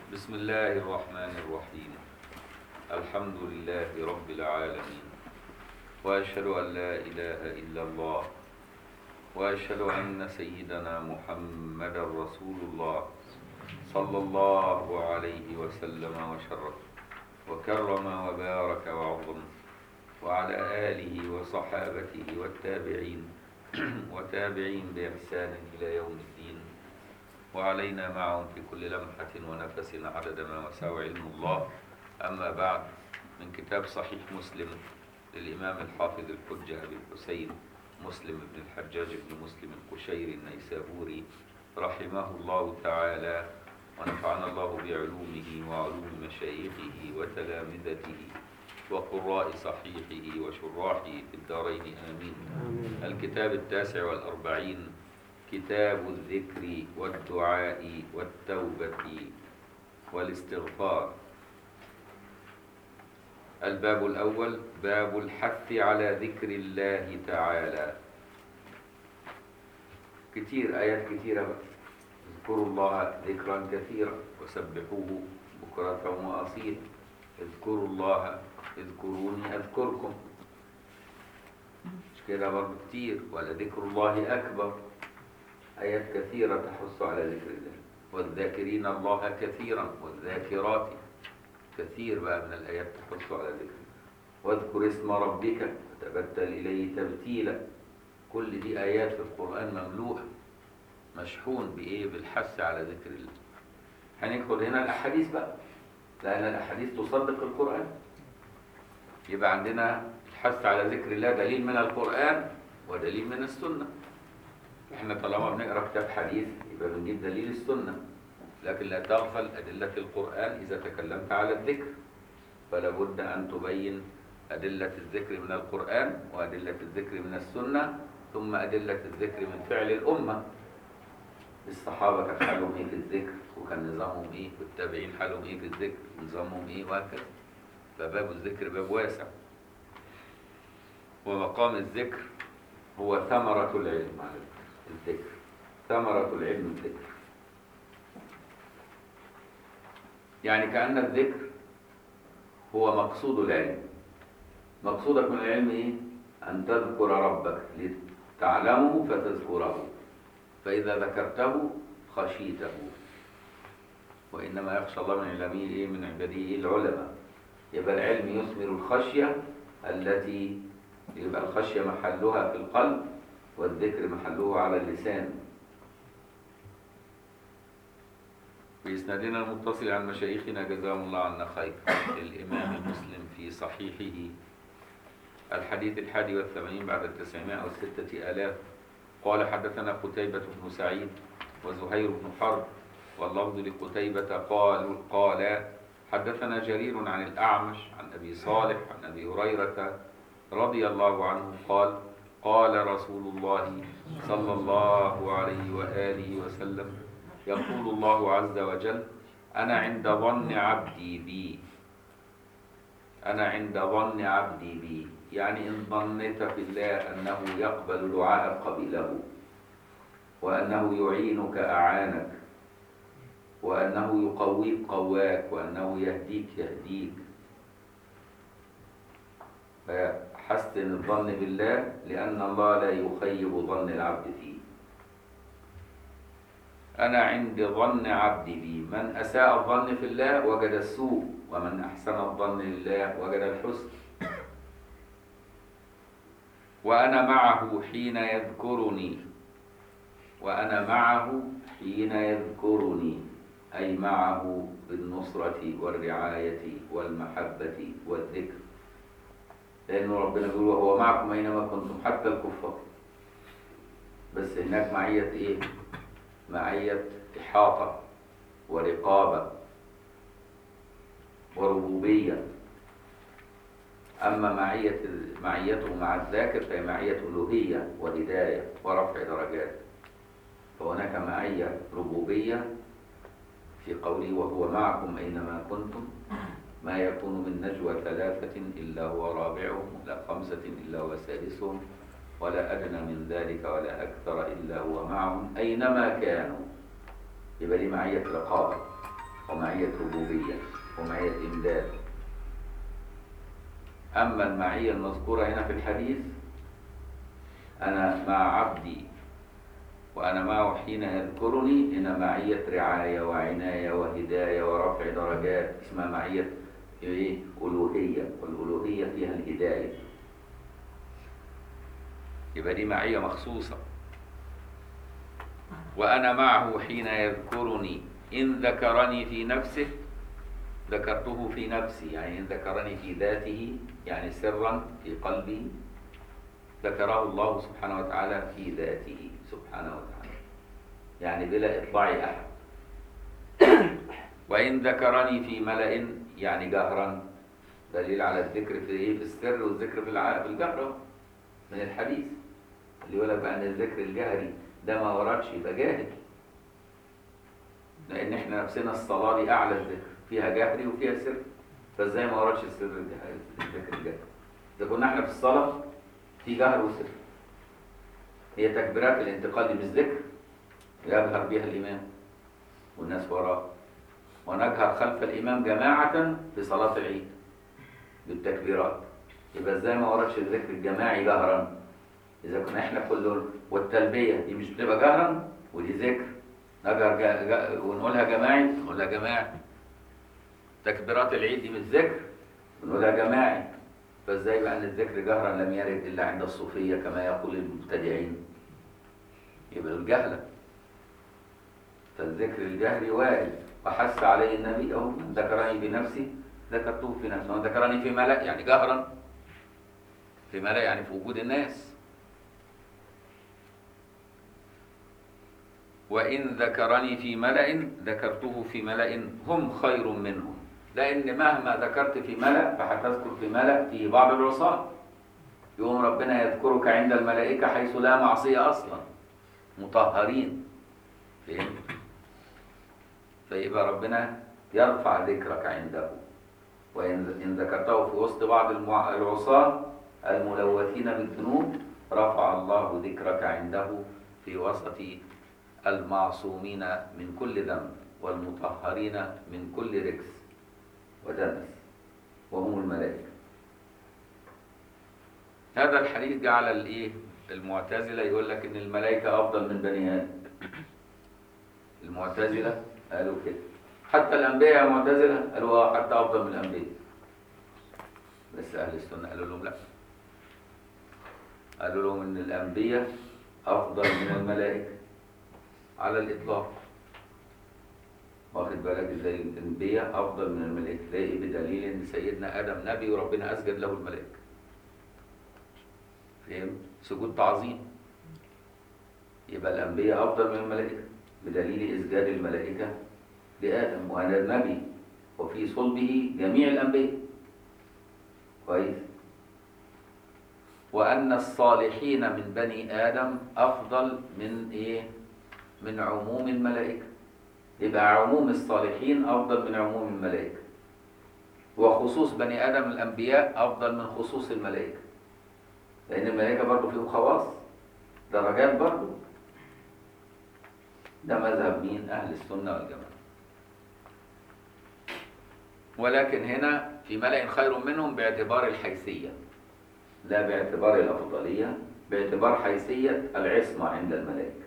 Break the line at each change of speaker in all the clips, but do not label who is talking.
بسم الله الرحمن الرحيم الحمد لله رب العالمين وأشهد أن لا إله إلا الله وأشهد أن سيدنا محمد رسول الله صلى الله عليه وسلم وشرف وكرم وبارك وعظم وعلى آله وصحابته والتابعين وتابعين بإحسان إلى يوم الدين وعلينا معهم في كل لمحة ونفس عدد ما وسع علم الله أما بعد من كتاب صحيح مسلم للإمام الحافظ الحجة أبي الحسين مسلم بن الحجاج بن مسلم القشيري النيسابوري رحمه الله تعالى ونفعنا الله بعلومه وعلوم مشايخه وتلامذته وقراء صحيحه وشراحه في الدارين آمين الكتاب التاسع والأربعين كتاب الذكر والدعاء والتوبة والاستغفار الباب الأول باب الحث على ذكر الله تعالى كتير آيات كتيرة بقى. اذكروا الله ذكرا كثيرا وسبحوه بكرة وأصيلا اذكروا الله اذكروني أذكركم مش كده برضه كتير ولا ذكر الله أكبر آيات كثيرة تحث على ذكر الله والذاكرين الله كثيرا والذاكرات كثير بقى من الآيات تحث على ذكر الله واذكر اسم ربك وتبتل إليه تبتيلا كل دي آيات في القرآن مملوءة مشحون بإيه بالحث على ذكر الله هندخل هنا الأحاديث بقى لأن الأحاديث تصدق القرآن يبقى عندنا الحث على ذكر الله دليل من القرآن ودليل من السنة احنا طالما بنقرا كتاب حديث يبقى بنجيب دليل السنة لكن لا تغفل أدلة القرآن إذا تكلمت على الذكر فلا بد أن تبين أدلة الذكر من القرآن وأدلة الذكر من السنة ثم أدلة الذكر من فعل الأمة الصحابة كان حالهم إيه في الذكر وكان نظامهم إيه والتابعين حالهم إيه في الذكر نظامهم إيه وهكذا فباب الذكر باب واسع ومقام الذكر هو ثمرة العلم على الذكر ثمرة العلم الذكر يعني كأن الذكر هو مقصود العلم مقصودك من العلم ايه ان تذكر ربك لتعلمه فتذكره فاذا ذكرته خشيته وانما يخشى الله من علمه ايه من عباده إيه؟ العلماء يبقى العلم يثمر الخشيه التي يبقى الخشيه محلها في القلب والذكر محله على اللسان بإسنادنا المتصل عن مشايخنا جزاهم الله عنا خير الإمام المسلم في صحيحه الحديث الحادي والثمانين بعد التسعمائة والستة آلاف قال حدثنا قتيبة بن سعيد وزهير بن حرب واللفظ لقتيبة قال قال حدثنا جرير عن الأعمش عن أبي صالح عن أبي هريرة رضي الله عنه قال قال رسول الله صلى الله عليه وآله وسلم يقول الله عز وجل أنا عند ظن عبدي بي أنا عند ظن عبدي بي يعني إن ظنيت في الله أنه يقبل دعاء قبله وأنه يعينك أعانك وأنه يقويك قواك وأنه يهديك يهديك فحسن الظن بالله لأن الله لا يخيب ظن العبد فيه أنا عند ظن عبدي بي من أساء الظن في الله وجد السوء ومن أحسن الظن لله وجد الحسن وأنا معه حين يذكرني وأنا معه حين يذكرني أي معه بالنصرة والرعاية والمحبة والذكر لأن ربنا يقول وهو معكم أينما كنتم حتى الكفار بس هناك معية إيه؟ معية إحاطة ورقابة وربوبية أما معية معيته مع الذاكر فهي معية ألوهية وهداية ورفع درجات فهناك معية ربوبية في قوله وهو معكم أينما كنتم ما يكون من نجوى ثلاثة إلا هو رابعهم ولا خمسة إلا هو سادسهم ولا أدنى من ذلك ولا أكثر إلا هو معهم أينما كانوا يبقى دي معية رقابة ومعية ربوبية ومعية إمداد أما المعية المذكورة هنا في الحديث أنا مع عبدي وأنا معه حين يذكرني هنا معية رعاية وعناية وهداية ورفع درجات اسمها معية إيه؟ ألوهية والألوهية فيها الهداية يبقى دي معية مخصوصة وأنا معه حين يذكرني إن ذكرني في نفسه ذكرته في نفسي يعني إن ذكرني في ذاته يعني سرا في قلبي ذكره الله سبحانه وتعالى في ذاته سبحانه وتعالى يعني بلا إطلاع أحد وإن ذكرني في ملأ يعني جهرا دليل على الذكر في إيه في السر والذكر في الع- في الجهر أهو، من الحديث اللي يقول لك بقى ان الذكر الجهري ده ما وردش يبقى جاهل لان احنا نفسنا الصلاه دي اعلى الذكر فيها جهري وفيها سر فازاي ما وردش السر الجهري الذكر الجهري اذا كنا احنا في الصلاه في جهر وسر هي تكبيرات الانتقال دي مش ذكر يجهر بها الامام والناس وراه ونجهر خلف الامام جماعه في صلاه العيد بالتكبيرات يبقى ازاي ما وردش الذكر الجماعي جهرا اذا كنا احنا كل والتلبيه دي مش بتبقى جهرا ودي ذكر نجهر جا جا ونقولها جماعي نقولها جماعي تكبيرات العيد دي مش ذكر ونقولها جماعي فازاي بقى ان الذكر جهرا لم يرد الا عند الصوفيه كما يقول المبتدعين يبقى الجهله فالذكر الجهري وارد وحث عليه النبي اهو من ذكرني بنفسي ذكرته في نفسي ومن ذكرني في ملأ يعني جهرا في ملأ يعني في وجود الناس وإن ذكرني في ملأ ذكرته في ملأ هم خير منهم لأن مهما ذكرت في ملأ فهتذكر في ملأ في بعض العصاة يوم ربنا يذكرك عند الملائكة حيث لا معصية أصلا مطهرين فهمت؟ فيبقى ربنا يرفع ذكرك عنده وإن إن ذكرته في وسط بعض المع- العصاة الملوثين بالذنوب رفع الله ذكرك عنده في وسط المعصومين من كل ذنب والمطهرين من كل ركس ودنس وهم الملائكة هذا الحديث جعل الايه المعتزلة يقول لك ان الملائكة افضل من بني ادم المعتزلة قالوا كده حتى الانبياء يا معتزلة قالوا اه حتى افضل من الانبياء بس اهل السنة قالوا لهم لا قالوا لهم ان الانبياء افضل من الملائكة على الاطلاق واخد بالك ازاي الانبياء افضل من الملائكه تلاقي بدليل ان سيدنا ادم نبي وربنا اسجد له الملائكه فهم سجود تعظيم يبقى الانبياء افضل من الملائكه بدليل اسجاد الملائكه لادم وانا نبي وفي صلبه جميع الانبياء كويس وان الصالحين من بني ادم افضل من ايه من عموم الملائكه يبقى عموم الصالحين أفضل من عموم الملائكة وخصوص بني آدم الأنبياء أفضل من خصوص الملائكة لأن الملائكة برضه فيهم خواص درجات برضه ده مذهب مين أهل السنة والجماعة ولكن هنا في ملأ خير منهم باعتبار الحيثية لا باعتبار الأفضلية باعتبار حيثية العصمة عند الملائكة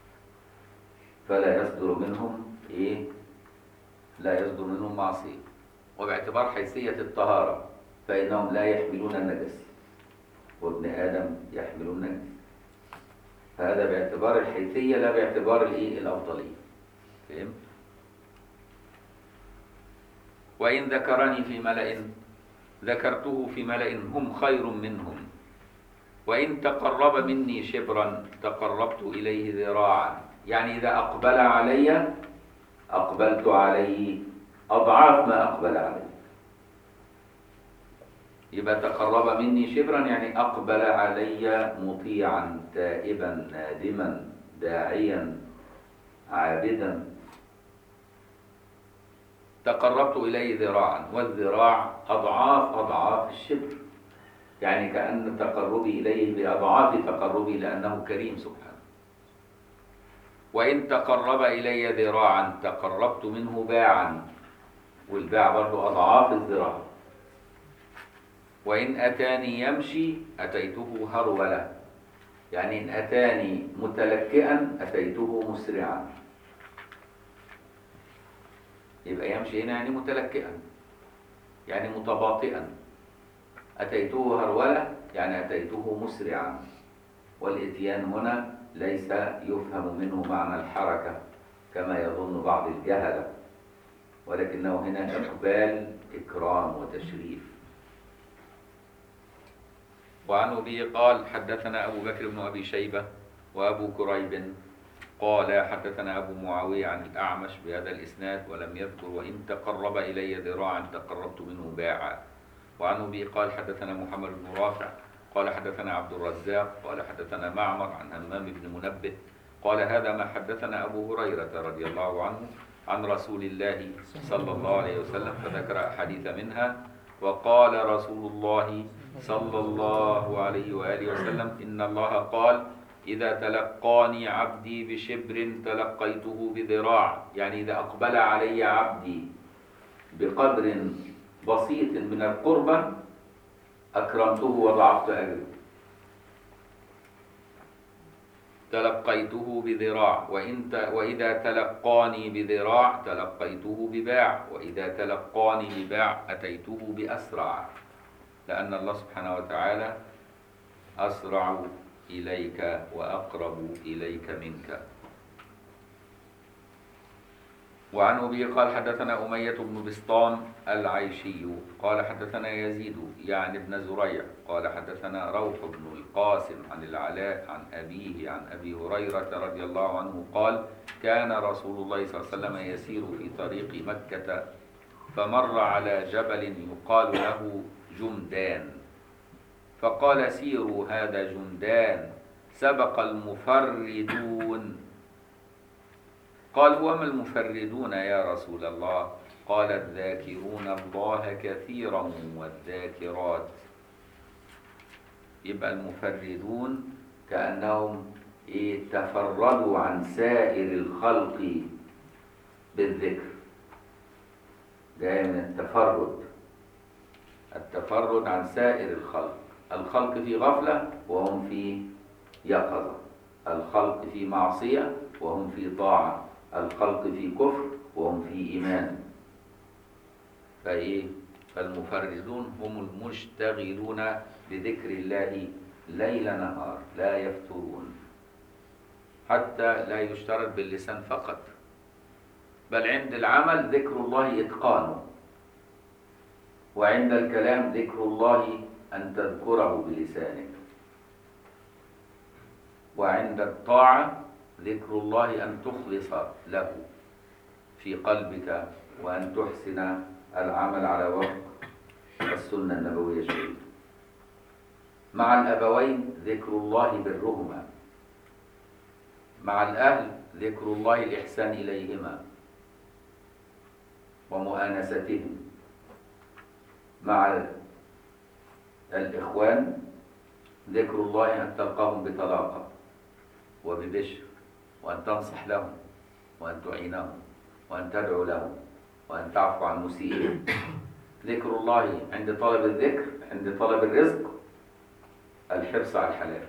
فلا يصدر منهم ايه لا يصدر منهم معصيه وباعتبار حيثيه الطهاره فانهم لا يحملون النجس وابن ادم يحمل النجس فهذا باعتبار الحيثيه لا باعتبار الايه الافضليه فهمت وان ذكرني في ملأ ذكرته في ملأ هم خير منهم وإن تقرب مني شبرا تقربت إليه ذراعا يعني إذا أقبل علي أقبلت عليه أضعاف ما أقبل عليه يبقى تقرب مني شبرا يعني أقبل علي مطيعا تائبا نادما داعيا عابدا تقربت إليه ذراعا والذراع أضعاف أضعاف الشبر يعني كأن تقربي إليه بأضعاف تقربي لأنه كريم سبحانه وإن تقرب إلي ذراعا تقربت منه باعا والباع برضو أضعاف الذراع وإن أتاني يمشي أتيته هرولة يعني إن أتاني متلكئا أتيته مسرعا يبقى يمشي هنا يعني متلكئا يعني متباطئا أتيته هرولة يعني أتيته مسرعا والإتيان هنا ليس يفهم منه معنى الحركة كما يظن بعض الجهلة ولكنه هنا إقبال إكرام وتشريف وعن أبي قال حدثنا أبو بكر بن أبي شيبة وأبو كريب قال حدثنا أبو معاوية عن الأعمش بهذا الإسناد ولم يذكر وإن تقرب إلي ذراعا تقربت منه باعا وعن أبي قال حدثنا محمد بن رافع قال حدثنا عبد الرزاق قال حدثنا معمر عن همام بن منبه قال هذا ما حدثنا أبو هريرة رضي الله عنه عن رسول الله صلى الله عليه وسلم فذكر أحاديث منها وقال رسول الله صلى الله عليه وآله وسلم إن الله قال إذا تلقاني عبدي بشبر تلقيته بذراع يعني إذا أقبل علي عبدي بقدر بسيط من القربة أكرمته وضعفت أجره تلقيته بذراع وإن ت... وإذا تلقاني بذراع تلقيته بباع وإذا تلقاني بباع أتيته بأسرع لأن الله سبحانه وتعالى أسرع إليك وأقرب إليك منك وعن أبي قال حدثنا أمية بن بسطام العيشي قال حدثنا يزيد يعني ابن زريع قال حدثنا روح بن القاسم عن العلاء عن أبيه عن أبي هريرة رضي الله عنه قال كان رسول الله صلى الله عليه وسلم يسير في طريق مكة فمر على جبل يقال له جمدان فقال سيروا هذا جمدان سبق المفردون قال وما المفردون يا رسول الله قال الذاكرون الله كثيرا والذاكرات يبقى المفردون كأنهم إيه تفردوا عن سائر الخلق بالذكر جاي من التفرد التفرد عن سائر الخلق الخلق في غفلة وهم في يقظة الخلق في معصية وهم في طاعة الخلق في كفر وهم في إيمان فإيه فالمفردون هم المشتغلون بذكر الله ليل نهار لا يفترون حتى لا يشترط باللسان فقط بل عند العمل ذكر الله إتقانه وعند الكلام ذكر الله أن تذكره بلسانك وعند الطاعة ذكر الله أن تخلص له في قلبك وأن تحسن العمل على وفق السنة النبوية الشريفة مع الأبوين ذكر الله برهما مع الأهل ذكر الله الإحسان إليهما ومؤانستهم مع الإخوان ذكر الله أن تلقاهم بطلاقة وببشر وأن تنصح لهم وأن تعينهم وأن تدعو لهم وأن تعفو عن مسيئهم ذكر الله عند طلب الذكر عند طلب الرزق الحرص على الحلال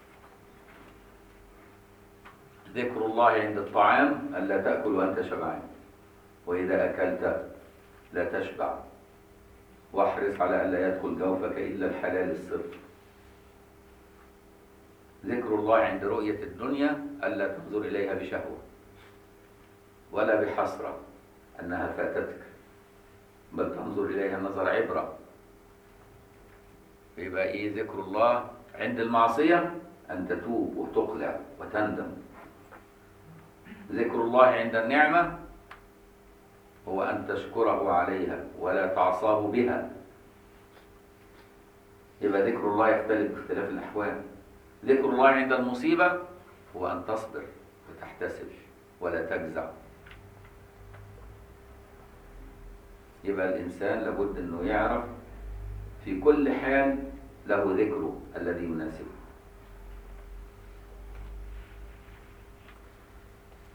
ذكر الله عند الطعام ألا تأكل وأنت شبعان وإذا أكلت لا تشبع واحرص على ألا يدخل جوفك إلا الحلال الصرف ذكر الله عند رؤية الدنيا ألا تنظر إليها بشهوة ولا بحسرة أنها فاتتك بل تنظر إليها نظر عبرة يبقى إيه ذكر الله عند المعصية أن تتوب وتقلع وتندم ذكر الله عند النعمة هو أن تشكره عليها ولا تعصاه بها يبقى ذكر الله يختلف باختلاف الأحوال ذكر الله عند المصيبة هو أن تصبر وتحتسب ولا تجزع يبقى الإنسان لابد أنه يعرف في كل حال له ذكره الذي يناسبه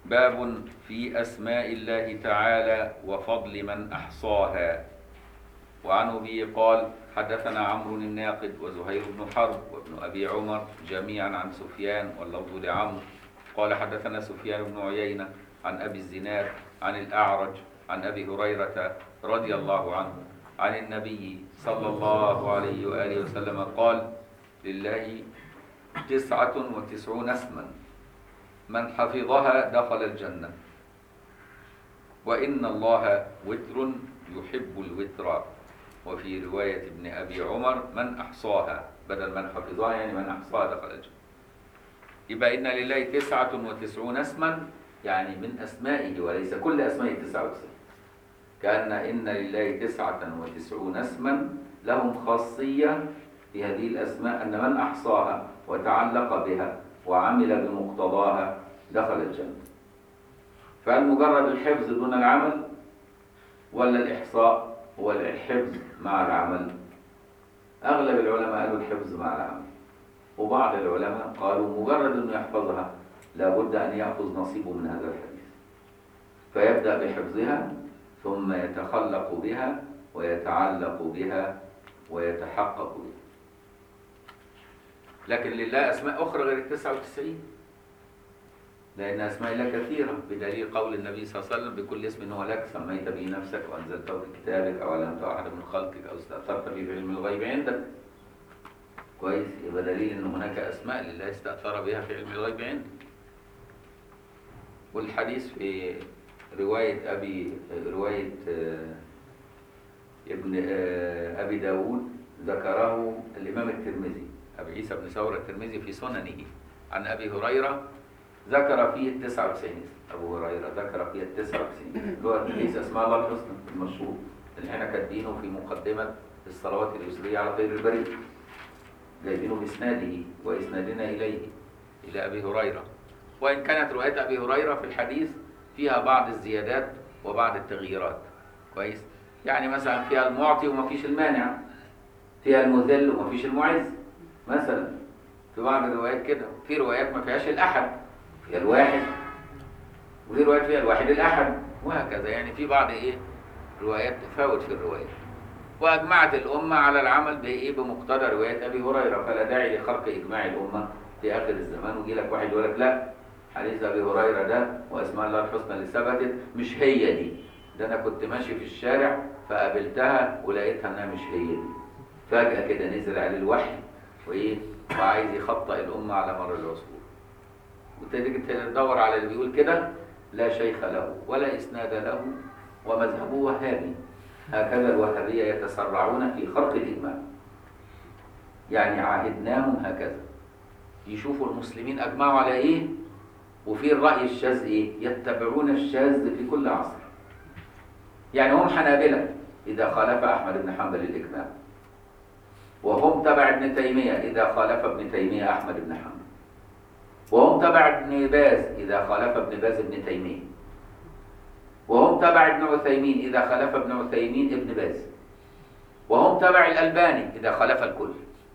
باب في أسماء الله تعالى وفضل من أحصاها وعن أبي قال حدثنا عمرو الناقد وزهير بن حرب وابن أبي عمر جميعا عن سفيان واللفظ لعمرو قال حدثنا سفيان بن عيينة عن أبي الزناد عن الأعرج عن أبي هريرة رضي الله عنه عن النبي صلى الله عليه وآله وسلم قال لله تسعة وتسعون اسما من حفظها دخل الجنة وإن الله وتر يحب الوتر وفي رواية ابن أبي عمر من أحصاها بدل من حفظها يعني من أحصاها دخل الجنة يبقى إن لله تسعة وتسعون اسما يعني من أسمائه وليس كل أسمائه تسعة وتسعين كأن إن لله تسعة وتسعون اسما لهم خاصية في هذه الأسماء أن من أحصاها وتعلق بها وعمل بمقتضاها دخل الجنة فهل مجرد الحفظ دون العمل ولا الإحصاء هو الحفظ مع العمل أغلب العلماء قالوا الحفظ مع العمل وبعض العلماء قالوا مجرد أنه يحفظها لابد أن يأخذ نصيبه من هذا الحديث فيبدأ بحفظها ثم يتخلق بها ويتعلق بها ويتحقق بها لكن لله أسماء أخرى غير التسعة وتسعين لأن أسماء الله كثيرة بدليل قول النبي صلى الله عليه وسلم بكل اسم هو لك سميت به نفسك وأنزلته في كتابك أو علمته أحد من خلقك أو استأثرت به في علم الغيب عندك كويس يبقى دليل أن هناك أسماء لله استأثر بها في علم الغيب عندك والحديث في رواية أبي رواية ابن أبي داود ذكره الإمام الترمذي أبي عيسى بن ثور الترمذي في سننه عن أبي هريرة ذكر فيه التسعة وتسعين أبو هريرة ذكر فيه التسعة وتسعين اللي هو حديث أسماء الله الحسنى المشهور اللي احنا كاتبينه في مقدمة الصلوات اليسرية على خير البرية جايبينه بإسناده وإسنادنا إليه إلى أبي هريرة وإن كانت رواية أبي هريرة في الحديث فيها بعض الزيادات وبعض التغييرات كويس يعني مثلا فيها المعطي وما فيش المانع فيها المذل وما فيش المعز مثلا في بعض الروايات كده في روايات ما فيهاش الأحد فيها الواحد وفي روايات فيها الواحد الأحد وهكذا يعني في بعض إيه روايات تفاوت في الروايات وأجمعت الأمة على العمل بإيه بمقتضى رواية أبي هريرة فلا داعي لخرق إجماع الأمة في آخر الزمان ويجي لك واحد يقول لك لا حديث أبي هريرة ده وأسماء الله الحسنى اللي ثبتت مش هي دي ده أنا كنت ماشي في الشارع فقابلتها ولقيتها إنها مش هي دي فجأة كده نزل عليه الوحي وإيه وعايز يخطئ الأمة على مر العصور وتيجي تدور على اللي بيقول كده لا شيخ له ولا إسناد له ومذهبه وهابي هكذا الوهابية يتسرعون في خرق الإجماع يعني عاهدناهم هكذا يشوفوا المسلمين أجمعوا على إيه وفي الرأي الشاذ إيه يتبعون الشاذ في كل عصر يعني هم حنابلة إذا خالف أحمد بن حنبل الإجماع وهم تبع ابن تيمية إذا خالف ابن تيمية أحمد بن حنبل وهم تبع ابن باز إذا خالف ابن باز ابن تيمية وهم تبع ابن عثيمين إذا خالف ابن عثيمين ابن باز وهم تبع الألباني إذا خالف الكل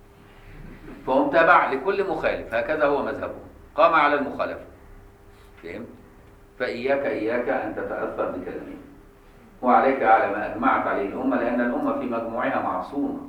فهم تبع لكل مخالف هكذا هو مذهبهم قام على المخالفة فهمت؟ فإياك إياك أن تتأثر بكلامهم وعليك على ما أجمعت عليه الأمة لأن الأمة في مجموعها معصومة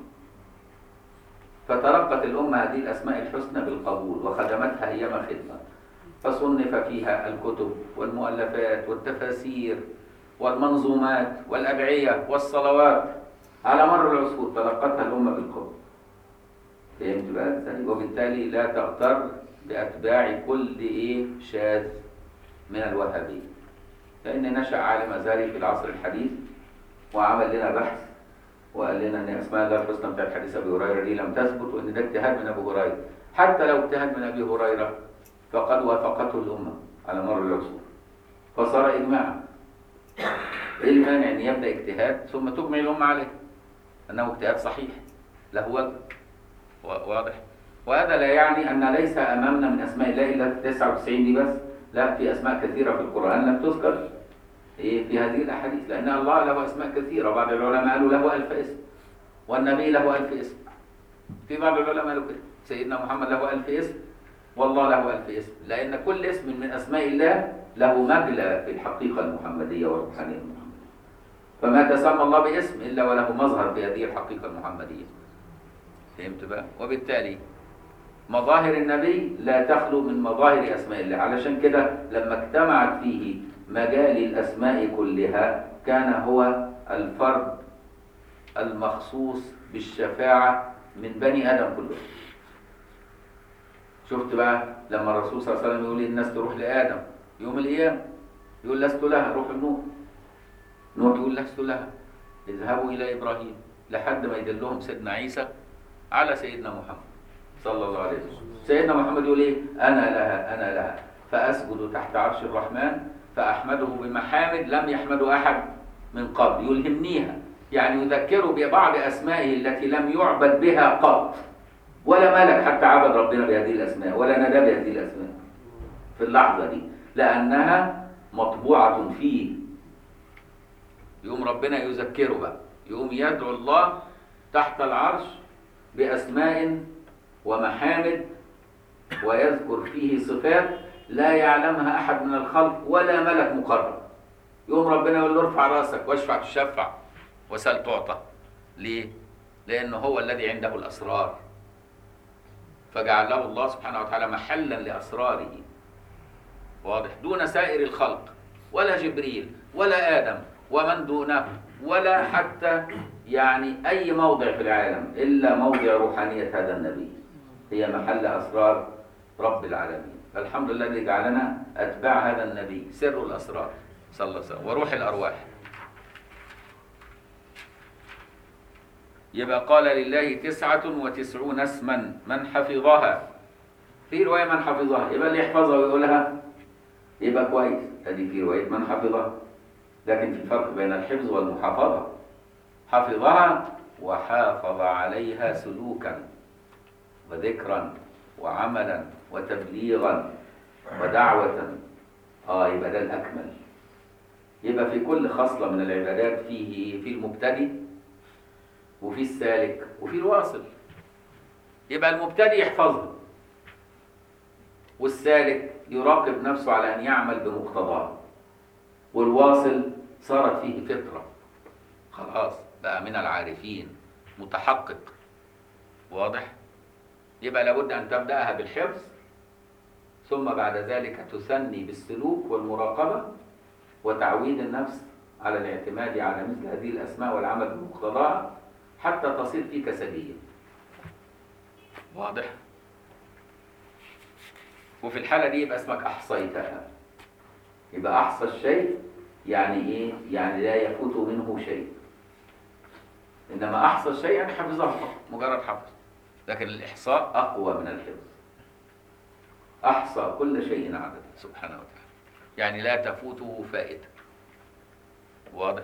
فترقت الأمة هذه الأسماء الحسنى بالقبول وخدمتها أيام خدمة فصنف فيها الكتب والمؤلفات والتفاسير والمنظومات والأدعية والصلوات على مر العصور تلقتها الأمة بالقبول فهمت بقى ازاي؟ وبالتالي لا تغتر بأتباع كل إيه شاذ من الوهابية لأن نشأ عالم أزهري في العصر الحديث وعمل لنا بحث وقال لنا ان اسماء الله الحسنى بتاعت حديث ابي هريره دي لم تثبت وان ده اجتهاد من ابي هريره حتى لو اجتهاد من ابي هريره فقد وافقته الامه على مر العصور فصار اجماعا ايه المانع ان يبدا اجتهاد ثم تجمع الامه عليه انه اجتهاد صحيح له وجه واضح وهذا لا يعني ان ليس امامنا من اسماء الله الا 99 دي بس لا في اسماء كثيره في القران لم تذكر إيه في هذه الأحاديث لأن الله له أسماء كثيرة بعض العلماء قالوا له ألف اسم والنبي له ألف اسم في بعض العلماء قالوا كده سيدنا محمد له ألف اسم والله له ألف اسم لأن كل اسم من أسماء الله له مجلى في الحقيقة المحمدية والروحانية المحمدية فما تسمى الله باسم إلا وله مظهر في هذه الحقيقة المحمدية فهمت بقى؟ وبالتالي مظاهر النبي لا تخلو من مظاهر أسماء الله علشان كده لما اجتمعت فيه مجال الأسماء كلها كان هو الفرد المخصوص بالشفاعة من بني آدم كلهم شفت بقى لما الرسول صلى الله عليه وسلم يقول للناس تروح لآدم يوم القيامة يقول لست لها روح النوح نوح يقول لست لها اذهبوا إلى إبراهيم لحد ما يدلهم سيدنا عيسى على سيدنا محمد صلى الله عليه وسلم سيدنا محمد يقول ايه انا لها انا لها فاسجد تحت عرش الرحمن فاحمده بمحامد لم يحمده احد من قبل يلهمنيها يعني يذكره ببعض اسمائه التي لم يعبد بها قط ولا ملك حتى عبد ربنا بهذه الاسماء ولا نادى بهذه الاسماء في اللحظه دي لانها مطبوعه فيه يقوم ربنا يذكره بقى يقوم يدعو الله تحت العرش باسماء ومحامد ويذكر فيه صفات لا يعلمها احد من الخلق ولا ملك مقرب يقوم ربنا يقول له ارفع راسك واشفع تشفع وسل تعطى ليه لانه هو الذي عنده الاسرار فجعله الله سبحانه وتعالى محلا لاسراره واضح دون سائر الخلق ولا جبريل ولا ادم ومن دونه ولا حتى يعني اي موضع في العالم الا موضع روحانيه هذا النبي هي محل أسرار رب العالمين فالحمد لله الذي جعلنا أتباع هذا النبي سر الأسرار صلى الله عليه وسلم وروح الأرواح يبقى قال لله تسعة وتسعون اسما من حفظها في رواية من حفظها يبقى اللي يحفظها ويقولها يبقى كويس ادي في رواية من حفظها لكن في فرق بين الحفظ والمحافظة حفظها وحافظ عليها سلوكا وذكرا وعملا وتبليغا ودعوة اه يبقى ده الأكمل يبقى في كل خصلة من العبادات فيه في المبتدئ وفي السالك وفي الواصل يبقى المبتدئ يحفظه والسالك يراقب نفسه على أن يعمل بمقتضاه والواصل صارت فيه فطرة خلاص بقى من العارفين متحقق واضح؟ يبقى لابد أن تبدأها بالحفظ ثم بعد ذلك تثني بالسلوك والمراقبة وتعويد النفس على الاعتماد على مثل هذه الأسماء والعمل بمقتضاها حتى تصير فيك سجية واضح؟ وفي الحالة دي يبقى اسمك أحصيتها يبقى أحصى الشيء يعني إيه؟ يعني لا يفوت منه شيء إنما أحصى الشيء يعني حفظه مجرد حفظ لكن الإحصاء أقوى من الحفظ أحصى كل شيء عددا سبحانه وتعالى يعني لا تفوته فائدة واضح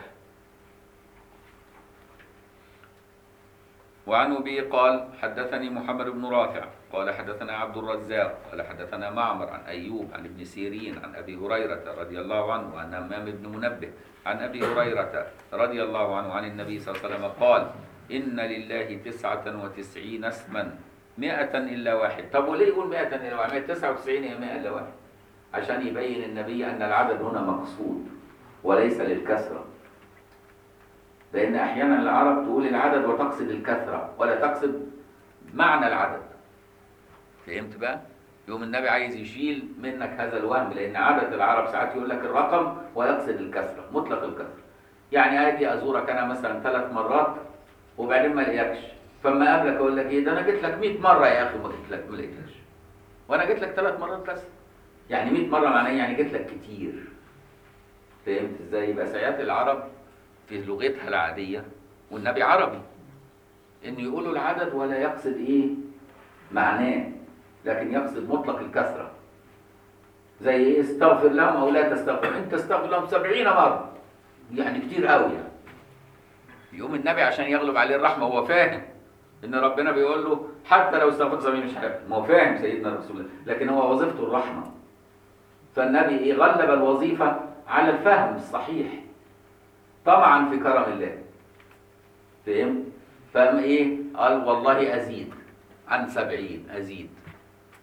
وعن أبي قال حدثني محمد بن رافع قال حدثنا عبد الرزاق قال حدثنا معمر عن أيوب عن ابن سيرين عن أبي هريرة رضي الله عنه وعن همام بن منبه عن أبي هريرة رضي الله عنه عن النبي صلى الله عليه وسلم قال إن لله تسعة وتسعين اسما مئة إلا واحد طب وليه يقول مئة إلا واحد مئة تسعة وتسعين هي مئة إلا واحد عشان يبين النبي أن العدد هنا مقصود وليس للكثرة لأن أحيانا العرب تقول العدد وتقصد الكثرة ولا تقصد معنى العدد فهمت بقى؟ يوم النبي عايز يشيل منك هذا الوهم لأن عادة العرب ساعات يقول لك الرقم ويقصد الكثرة مطلق الكثرة يعني أجي أزورك أنا مثلا ثلاث مرات وبعدين ما الاقيكش فاما اقابلك اقول لك ايه ده انا جيت لك 100 مره يا اخي وما جيت لك ما لقيتكش وانا جيت لك ثلاث مرات بس يعني 100 مره معناه يعني جيت لك كتير فهمت ازاي يبقى ساعات العرب في لغتها العاديه والنبي عربي ان يقولوا العدد ولا يقصد ايه معناه لكن يقصد مطلق الكثره زي ايه استغفر لهم او لا تستغفر انت تستغفر لهم 70 مره يعني كتير قوي يعني يقوم النبي عشان يغلب عليه الرحمه هو فاهم ان ربنا بيقول له حتى لو استغفرت سبعين مش حاجه ما هو فاهم سيدنا رسول الله لكن هو وظيفته الرحمه فالنبي ايه غلب الوظيفه على الفهم الصحيح طمعا في كرم الله فهم فقام ايه قال والله ازيد عن سبعين ازيد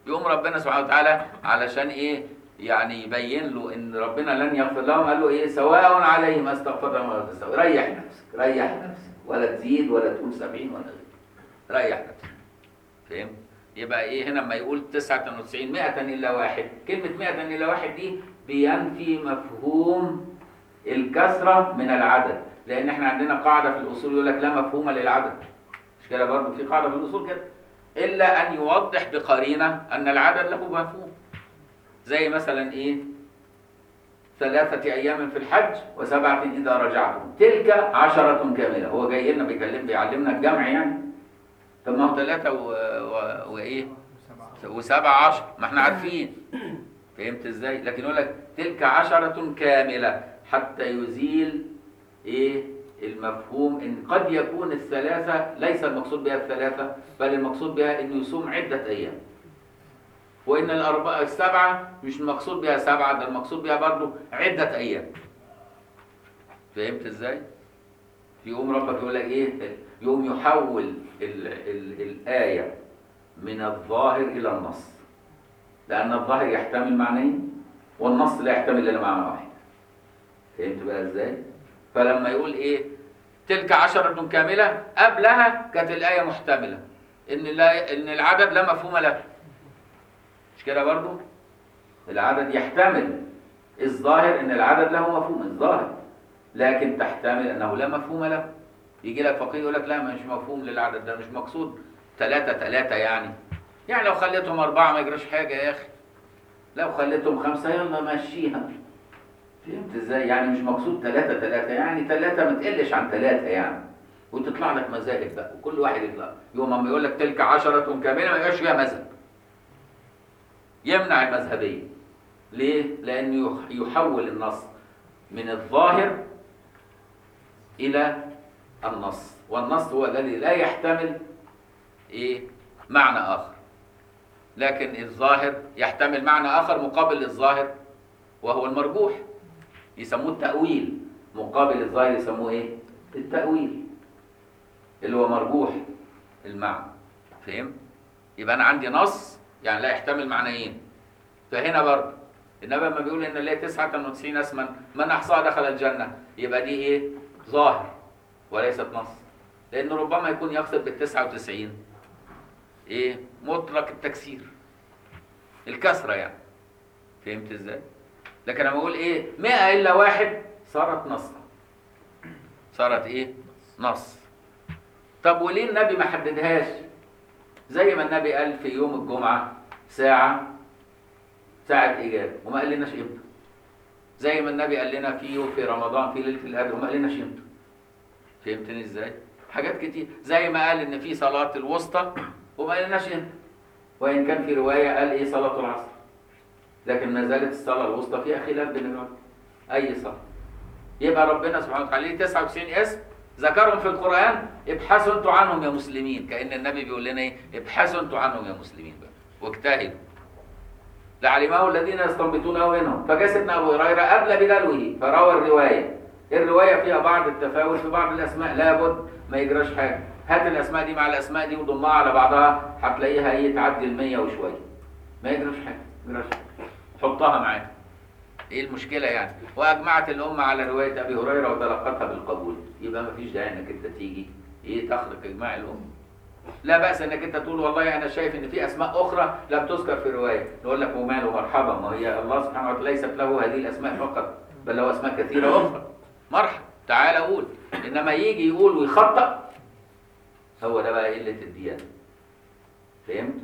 يقوم ربنا سبحانه وتعالى علشان ايه يعني يبين له ان ربنا لن يغفر لهم قال له ايه سواء عليهم استغفر لهم ولا تستغفر ريح نفسك ريح نفسك ولا تزيد ولا تقول سبعين ولا غير ريح نفسك فهمت يبقى ايه هنا لما يقول 99 100 الا واحد كلمه 100 الا واحد دي بينفي مفهوم الكثره من العدد لان احنا عندنا قاعده في الاصول يقول لك لا مفهوم للعدد مش كده برضه في قاعده في الاصول كده الا ان يوضح بقرينه ان العدد له مفهوم زي مثلا ايه ثلاثة أيام في الحج وسبعة إذا رجعتم تلك عشرة كاملة هو جاي لنا بيكلم بيعلمنا الجمع يعني طب ما هو ثلاثة و... و... وإيه وسبعة عشر ما احنا عارفين فهمت ازاي لكن يقول لك تلك عشرة كاملة حتى يزيل ايه المفهوم ان قد يكون الثلاثة ليس المقصود بها الثلاثة بل المقصود بها انه يصوم عدة ايام وان الاربعة السبعة مش المقصود بها سبعة ده المقصود بها برضو عدة ايام فهمت ازاي يقوم ربك يقول لك ايه يقوم يحول ال ال الآية من الظاهر إلى النص لأن الظاهر يحتمل معنيين والنص لا يحتمل إلا معنى واحد فهمت بقى إزاي؟ فلما يقول إيه تلك عشرة كاملة قبلها كانت الآية محتملة إن لا إن العدد لا مفهوم له مش كده برضو؟ العدد يحتمل الظاهر إن العدد له مفهوم الظاهر لكن تحتمل أنه لا مفهوم له يجي لك فقيه يقول لك لا مش مفهوم للعدد ده مش مقصود ثلاثة ثلاثة يعني يعني لو خليتهم أربعة ما يجراش حاجة يا أخي لو خليتهم خمسة يلا مشيها فهمت ازاي؟ يعني مش مقصود ثلاثة ثلاثة يعني ثلاثة ما تقلش عن ثلاثة يعني وتطلع لك مذاهب بقى وكل واحد يطلع يوم اما يقول لك تلك عشرة كاملة ما يبقاش فيها مذهب يمنع المذهبية ليه؟ لأنه يحول النص من الظاهر إلى النص والنص هو الذي لا يحتمل ايه معنى اخر لكن الظاهر يحتمل معنى اخر مقابل للظاهر وهو المرجوح يسموه التأويل مقابل الظاهر يسموه ايه التأويل اللي هو مرجوح المعنى فهم يبقى انا عندي نص يعني لا يحتمل معنيين فهنا برضه انما لما بيقول ان اللي 99 اسما من احصاها دخل الجنه يبقى دي ايه ظاهر وليست نص لأنه ربما يكون يقصد بالتسعة وتسعين إيه مطلق التكسير الكسرة يعني فهمت إزاي لكن لما أقول إيه مئة إلا واحد صارت نصا صارت إيه نص طب وليه النبي ما حددهاش زي ما النبي قال في يوم الجمعة ساعة ساعة إجابة وما قال لناش إمتى زي ما النبي قال لنا في يوم في رمضان في ليلة القدر وما قال لناش إمتى فهمتني ازاي؟ حاجات كتير زي ما قال ان في صلاة الوسطى وما قالناش امتى وان كان في رواية قال ايه صلاة العصر لكن ما زالت الصلاة الوسطى فيها خلاف بين العلماء اي صلاة يبقى ربنا سبحانه وتعالى ليه 99 اسم ذكرهم في القرآن ابحثوا انتوا عنهم يا مسلمين كأن النبي بيقول لنا ايه ابحثوا انتوا عنهم يا مسلمين بقى واجتهدوا لعلمه الذين يستنبطونه منهم فجاء سيدنا ابو هريره قبل بدلوه فروى الروايه الرواية فيها بعض التفاوت في بعض الأسماء لابد ما يجراش حاجة هات الأسماء دي مع الأسماء دي وضمها على بعضها هتلاقيها إيه تعدي المية وشوية ما يجراش حاجة ما يجراش حاجة حطها معاك إيه المشكلة يعني وأجمعت الأمة على رواية أبي هريرة وتلقتها بالقبول يبقى ما فيش داعي إنك أنت تيجي إيه تخلق إجماع الأمة لا بأس إنك أنت تقول والله أنا شايف إن في أسماء أخرى لم تذكر في الرواية نقول لك وماله مرحبا ما هي الله سبحانه وتعالى ليست له هذه الأسماء فقط بل له أسماء كثيرة أخرى مرحب تعال قول انما يجي يقول ويخطأ هو ده بقى قلة الديانة فهمت؟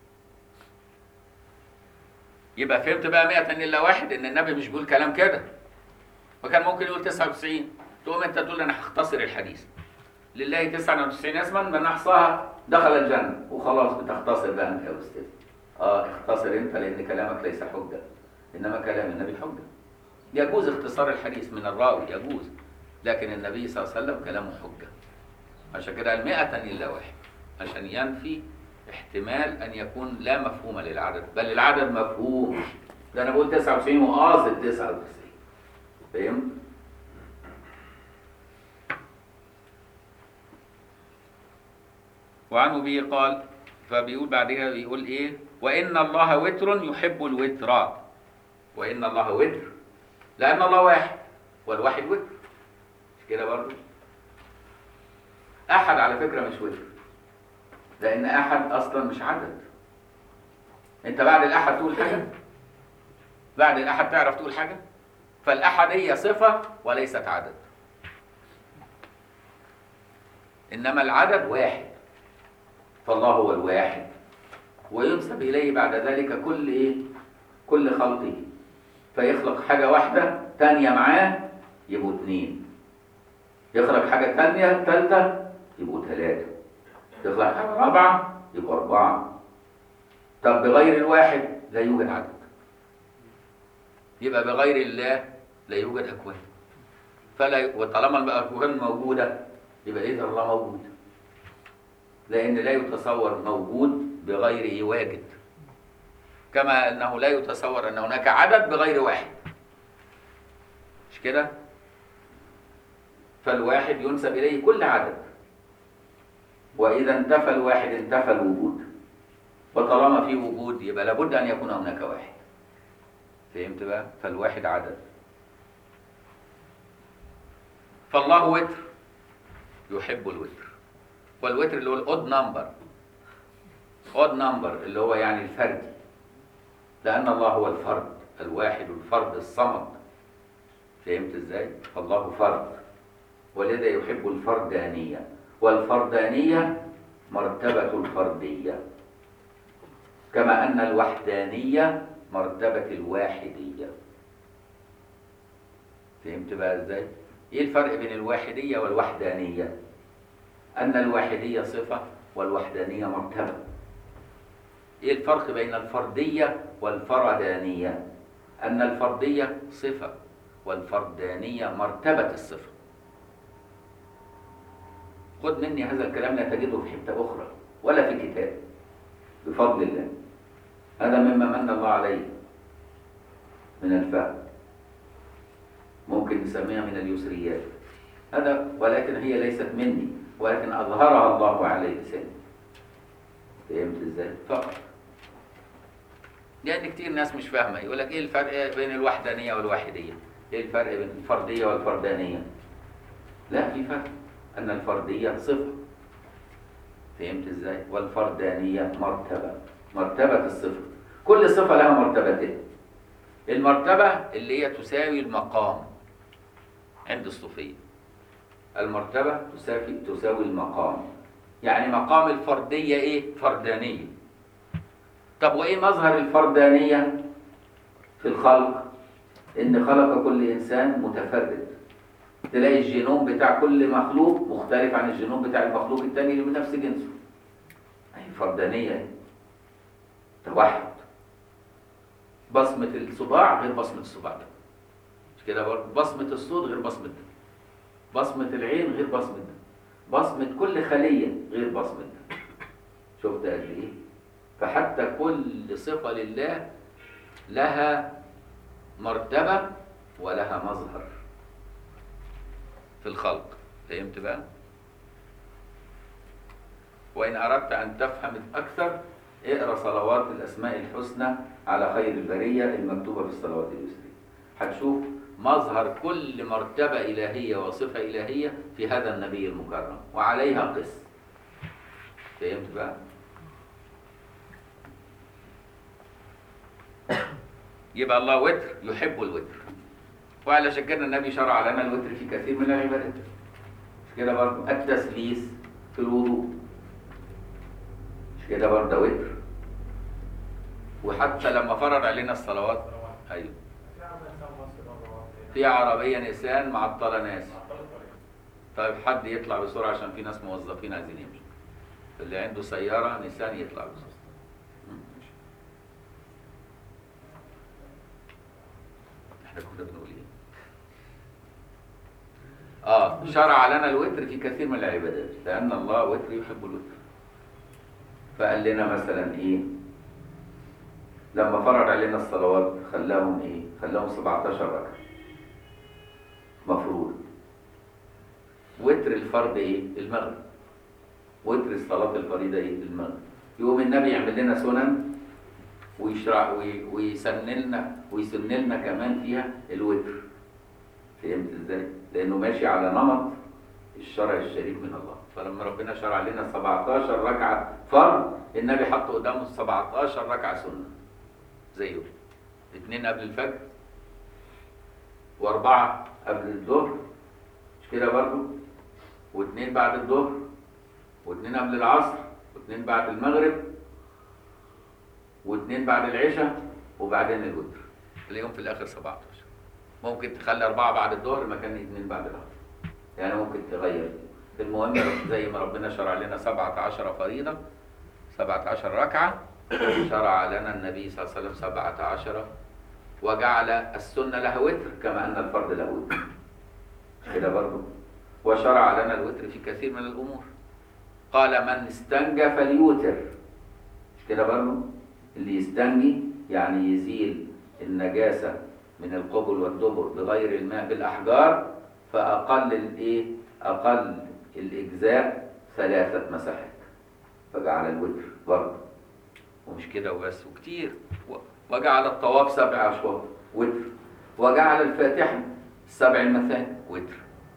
يبقى فهمت بقى 100 الا واحد ان النبي مش بيقول كلام كده وكان ممكن يقول 99 تقوم انت تقول انا هختصر الحديث لله 99 اسما من احصاها دخل الجنه وخلاص بتختصر بقى انت يا استاذ اه اختصر انت لان كلامك ليس حجه انما كلام النبي حجه يجوز اختصار الحديث من الراوي يجوز لكن النبي صلى الله عليه وسلم كلامه حجة عشان كده المئة إلا واحد عشان ينفي احتمال أن يكون لا مفهوم للعدد بل العدد مفهوم ده أنا بقول 99 وقاصد 99 فهمت؟ وعنه به قال فبيقول بعدها بيقول ايه وإن الله وتر يحب الوتر وإن الله وتر لأن الله واحد والواحد وتر مش كده برضه أحد على فكرة مش وتر لأن أحد أصلا مش عدد أنت بعد الأحد تقول حاجة بعد الأحد تعرف تقول حاجة فالأحدية صفة وليست عدد إنما العدد واحد فالله هو الواحد وينسب إليه بعد ذلك كل إيه؟ كل خلقه فيخلق حاجة واحدة تانية معاه يبقوا اتنين يخلق حاجة تانية تالتة يبقوا تلاتة يخلق حاجة رابعة يبقوا أربعة طب بغير الواحد لا يوجد عدد يبقى بغير الله لا يوجد أكوان فلا وطالما الأكوان موجودة يبقى إذا الله موجود لأن لا يتصور موجود بغيره واجد كما أنه لا يتصور أن هناك عدد بغير واحد مش كده؟ فالواحد ينسب إليه كل عدد وإذا انتفى الواحد انتفى الوجود وطالما في وجود يبقى لابد أن يكون هناك واحد فهمت بقى؟ فالواحد عدد فالله وتر يحب الوتر والوتر اللي هو الاود نمبر اود نمبر اللي هو يعني الفردي لأن الله هو الفرد الواحد الفرد الصمد فهمت ازاي؟ فالله فرد ولذا يحب الفردانية والفردانية مرتبة الفردية كما أن الوحدانية مرتبة الواحدية فهمت بقى ازاي؟ ايه الفرق بين الواحدية والوحدانية؟ أن الواحدية صفة والوحدانية مرتبة ايه الفرق بين الفردية والفردانية؟ أن الفردية صفة والفردانية مرتبة الصفة خد مني هذا الكلام لا تجده في حتة أخرى ولا في كتاب بفضل الله هذا مما من الله عليه من الفهم ممكن نسميها من اليسريات هذا ولكن هي ليست مني ولكن أظهرها الله على لساني فهمت ازاي؟ فقط لأن كتير ناس مش فاهمة يقول لك إيه الفرق بين الوحدانية والواحدية؟ إيه الفرق بين الفردية والفردانية؟ لا في فرق أن الفردية صفة فهمت ازاي؟ والفردانية مرتبة مرتبة الصفة كل صفة لها مرتبتين المرتبة اللي هي تساوي المقام عند الصوفية المرتبة تساوي تساوي المقام يعني مقام الفردية ايه؟ فردانية طب وايه مظهر الفردانية في الخلق؟ ان خلق كل انسان متفرد تلاقي الجينوم بتاع كل مخلوق مختلف عن الجينوم بتاع المخلوق التاني اللي من نفس جنسه اي فردانية اهي. توحد بصمة الصباع غير بصمة الصباع ده مش كده برضه بصمة الصوت غير بصمة ده بصمة العين غير بصمة ده بصمة كل خلية غير بصمة ده شفت قد ايه فحتى كل صفة لله لها مرتبة ولها مظهر في الخلق فهمت بقى وإن أردت أن تفهم أكثر اقرأ صلوات الأسماء الحسنى على خير البرية المكتوبة في الصلوات اليسرية هتشوف مظهر كل مرتبة إلهية وصفة إلهية في هذا النبي المكرم وعليها قس فهمت بقى يبقى الله وتر يحب الوتر وعلى كده النبي شرع لنا الوتر في كثير من العبادات مش كده برضه التسليس في الوضوء مش كده برضه وتر وحتى لما فرض علينا الصلوات ايوه في عربيه نسان معطله ناس طيب حد يطلع بسرعه عشان في ناس موظفين عايزين يمشوا اللي عنده سياره نسان يطلع بسرعه احنا كنا بنقول ايه اه شرع لنا الوتر في كثير من العبادات لان الله وتر يحب الوتر فقال لنا مثلا ايه لما فرض علينا الصلوات خلاهم ايه خلاهم 17 ركعه مفروض وتر الفرض ايه المغرب وتر الصلاه الفريضه ايه المغرب يقوم النبي يعمل لنا سنن ويشرع وي- ويسن لنا ويسن لنا كمان فيها الوتر فهمت ازاي؟ لانه ماشي على نمط الشرع الشريف من الله فلما ربنا شرع لنا 17 ركعه فرض النبي حط قدامه ال 17 ركعه سنه زيه اثنين قبل الفجر واربعه قبل الظهر مش كده برضو واثنين بعد الظهر واثنين قبل العصر واثنين بعد المغرب واثنين بعد العشاء وبعدين الوتر اليوم في الاخر 17 ممكن تخلي اربعه بعد الظهر مكان اثنين بعد العصر يعني ممكن تغير المهم زي ما ربنا شرع لنا 17 فريضه 17 ركعه شرع لنا النبي صلى الله عليه وسلم 17 وجعل السنه لها وتر كما ان الفرض له وتر مش كده برضه وشرع لنا الوتر في كثير من الامور قال من استنجى فليوتر مش كده برضه اللي يستنجي يعني يزيل النجاسة من القبل والدبر بغير الماء بالأحجار فأقل الإيه؟ أقل الإجزاء ثلاثة مساحات فجعل الوتر برضه ومش كده وبس وكتير و- وجعل الطواف سبع أشواط وتر وجعل الفاتحة سبع المثاني وتر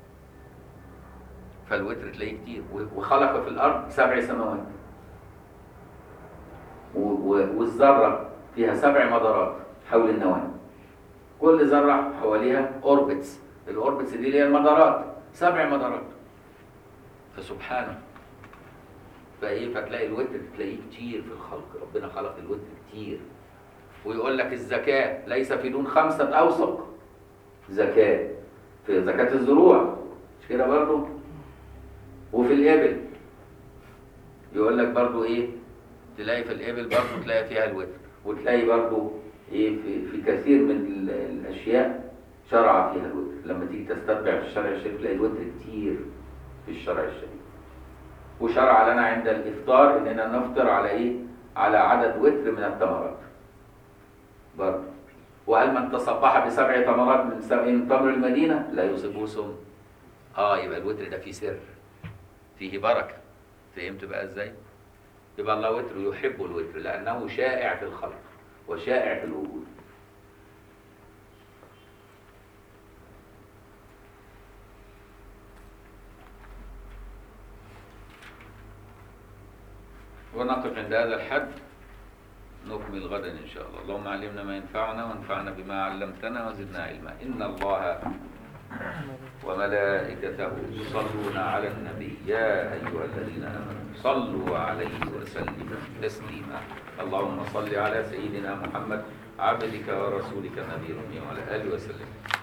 فالوتر تلاقيه كتير و- وخلق في الأرض سبع سماوات و- و- والذرة فيها سبع مدارات حول النواة كل ذرة حواليها أوربتس الأوربتس دي اللي هي المدارات سبع مدارات فسبحانه فايه فتلاقي الوتر تلاقيه كتير في الخلق ربنا خلق الوتر كتير ويقول لك الزكاة ليس في دون خمسة أوسق زكاة في زكاة الزروع مش كده برضه وفي الإبل يقول لك برضه إيه تلاقي في الإبل برضه تلاقي فيها الوتر وتلاقي برضه إيه في, في كثير من ال- الأشياء شرع فيها الوتر لما تيجي تستتبع في الشرع الشريف تلاقي الوتر كتير في الشرع الشريف وشرع لنا عند الإفطار إننا نفطر على إيه؟ على عدد وتر من التمرات برضه وقال من تصبح بسبع تمرات من سبع من تمر المدينة لا يصيبه سم اه يبقى الوتر ده فيه سر فيه بركة فهمت بقى ازاي؟ يبقى الله وتر يحب الوتر لأنه شائع في الخلق وشائع في الوجود ونقف عند هذا الحد نكمل غدا إن شاء الله اللهم علمنا ما ينفعنا وانفعنا بما علمتنا وزدنا علما إن الله وملائكته يصلون على النبي يا أيها الذين آمنوا صلوا عليه وسلموا تسليما اللهم صل على سيدنا محمد عبدك ورسولك النبي الأمي وعلى آله وسلم